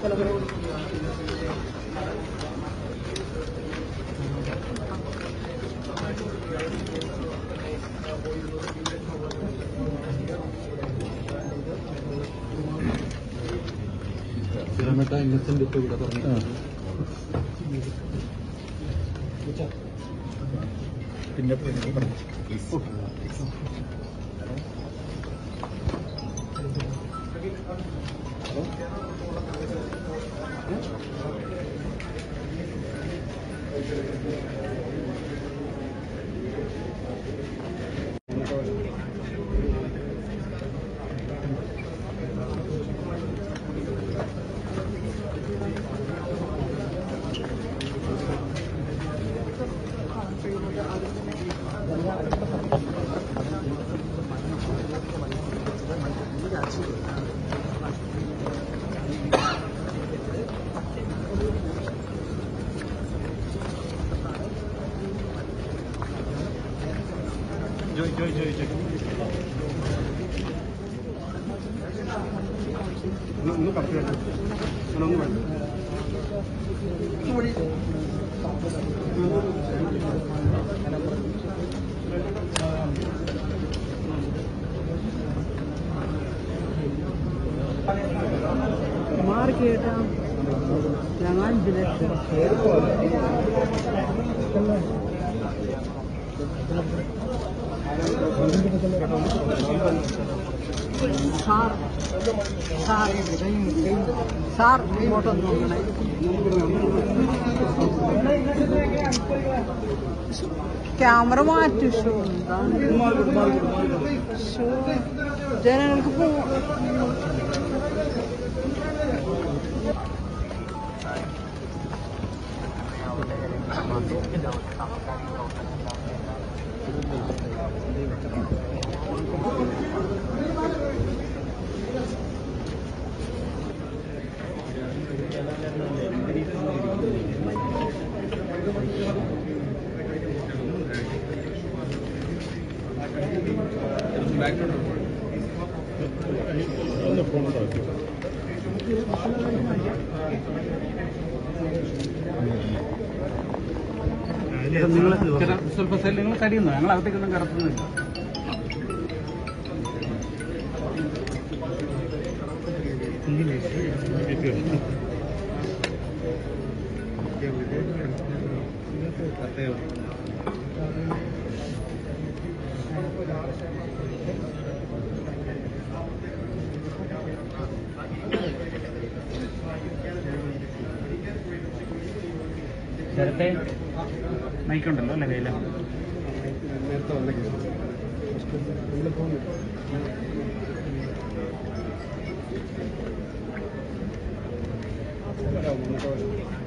സ്ഥിരമായിട്ട് ഇന്നസെന്റ് ഇപ്പൊ ഇവിടെ പറഞ്ഞു പിന്നെ ജോയ് ജോയ് ജോയ് ജോയ് ഒന്ന് ഒന്ന് കറക്റ്റ് വേണ്ട ഒന്ന് വേണ്ട മാറി കേട്ടാ ഞങ്ങൾ അഞ്ച് ലക്ഷം സാർ സാർ സാർ ഇങ്ങോട്ടൊന്ന് നോക്കണേ ക്യാമറ മാറ്റി ഷോ ഷോ ജനങ്ങൾക്ക് പോ ഒന്ന് ഫോൺ താഴ്ത്തി നിങ്ങൾ സ്വല്പ സ്ഥലം നിങ്ങൾ കടിയുന്നു ഞങ്ങൾ അകത്തേക്കൊന്നും കടത്തുന്നില്ല നേരത്തെ മൈക്കുണ്ടല്ലോ അല്ലേ കയ്യില് നേരത്തെ ഉണ്ടെങ്കിൽ നിങ്ങൾ പോകുന്നു ആ